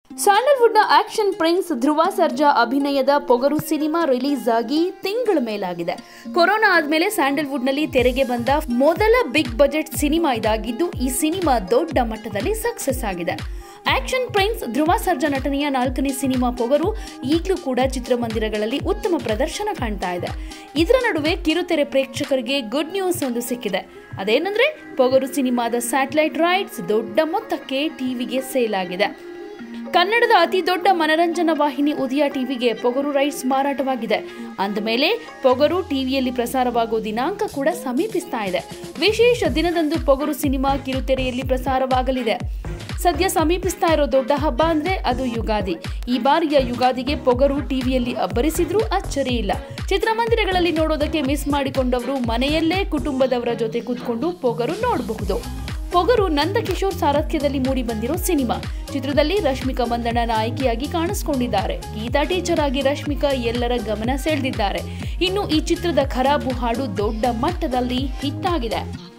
ಸ್ಯಾಂಡಲ್ವುಡ್ನ action prince Dhruva Sarja ಅಭಿನಯದ Pogaru cinema release ಆಗಿ ತಿಂಗಳ ಮೇಲಾಗಿದೆ ಕೊರೋನಾ ಆದ್ಮೇಲೆ ಸ್ಯಾಂಡಲ್ವುಡ್ನಲ್ಲಿ ತೆರೆಗೆ ಬಂದ ಮೊದಲ ಬಿಗ್ ಬಜೆಟ್ ಸಿನಿಮಾ ಇದಾಗಿದ್ದು ಈ ಸಿನಿಮಾ ದೊಡ್ಡ ಮಟ್ಟದಲ್ಲಿ ಸಕ್ಸಸ್ ಆಗಿದೆ ಆಕ್ಷನ್ ಪ್ರಿನ್ಸ್ ಧ್ರುವ ಸರ್ಜಾ ನಟನೆಯ ನಾಲ್ಕನೇ ಸಿನಿಮಾ ಪೊಗರು ಈಗಲೂ ಕೂಡ ಚಿತ್ರಮಂದಿರಗಳಲ್ಲಿ ಉತ್ತಮ ಪ್ರದರ್ಶನ ಕಾಣ್ತಾ ಇದೆ ಇದರ ನಡುವೆ ಕಿರುತೆರೆ ಪ್ರೇಕ್ಷಕರಿಗೆ ಗುಡ್ ನ್ಯೂಸ್ ಒಂದು ಸಿಕ್ಕಿದೆ ಅದೇನಂದ್ರೆ ಪೊಗರು ಸಿನಿಮಾದ ಸ್ಯಾಟಲೈಟ್ ರೈಟ್ಸ್ ದೊಡ್ಡ ಮೊತ್ತಕ್ಕೆ ಟಿವಿಗೆ ಸೇಲ್ ಆಗಿದೆ ಕನ್ನಡದ ಅತಿ ದೊಡ್ಡ ಮನರಂಜನಾ ವಾಹಿನಿ ಉದಯ ಟಿವಿಗೆ ಪೊಗರು ರೈಟ್ಸ್ ಮಾರಾಟವಾಗಿದೆ ಅಂದಮೇಲೆ ಪೊಗರು ಟಿವಿಯಲ್ಲಿ ಪ್ರಸಾರವಾಗುವ ದಿನಾಂಕ ಕೂಡ ಸಮೀಪಿಸ್ತಾ ಇದೆ ವಿಶೇಷ ದಿನದಂದು ಪೊಗರು ಸಿನಿಮಾ ಕಿರುತೆರೆಯಲ್ಲಿ ಪ್ರಸಾರವಾಗಲಿದೆ ಸದ್ಯ ಸಮೀಪಿಸ್ತಾ ಇರೋ ದೊಡ್ಡ ಹಬ್ಬ ಅಂದ್ರೆ ಅದು ಯುಗಾದಿ ಈ ಬಾರಿಯ ಯುಗಾದಿಗೆ ಪೊಗರು ಟಿವಿಯಲ್ಲಿ ಅಬ್ಬರಿಸಿದ್ರೂ ಅಚ್ಚರಿ ಇಲ್ಲ ಚಿತ್ರಮಂದಿರಗಳಲ್ಲಿ ನೋಡೋದಕ್ಕೆ ಮಿಸ್ ಮಾಡಿಕೊಂಡವರು ಮನೆಯಲ್ಲೇ ಕುಟುಂಬದವರ ಜೊತೆ ಕೂತ್ಕೊಂಡು ಪೊಗರು ನೋಡಬಹುದು ಪೊಗರು ನಂದಕಿಶೋರ್ ಸಾರಥ್ಯದಲ್ಲಿ ಮೂಡಿ ಬಂದಿರೋ ಸಿನಿಮಾ ಚಿತ್ರದಲ್ಲಿ ರಶ್ಮಿಕಾ ಮಂದಣ್ಣ ನಾಯಕಿಯಾಗಿ ಕಾಣಿಸಿಕೊಂಡಿದ್ದಾರೆ ಗೀತಾ ಟೀಚರ್ ಆಗಿ ರಶ್ಮಿಕಾ ಎಲ್ಲರ ಗಮನ ಸೆಳೆದಿದ್ದಾರೆ ಇನ್ನು ಈ ಚಿತ್ರದ ಖರಾಬು ಹಾಡು ದೊಡ್ಡ ಮಟ್ಟದಲ್ಲಿ ಹಿಟ್ ಆಗಿದೆ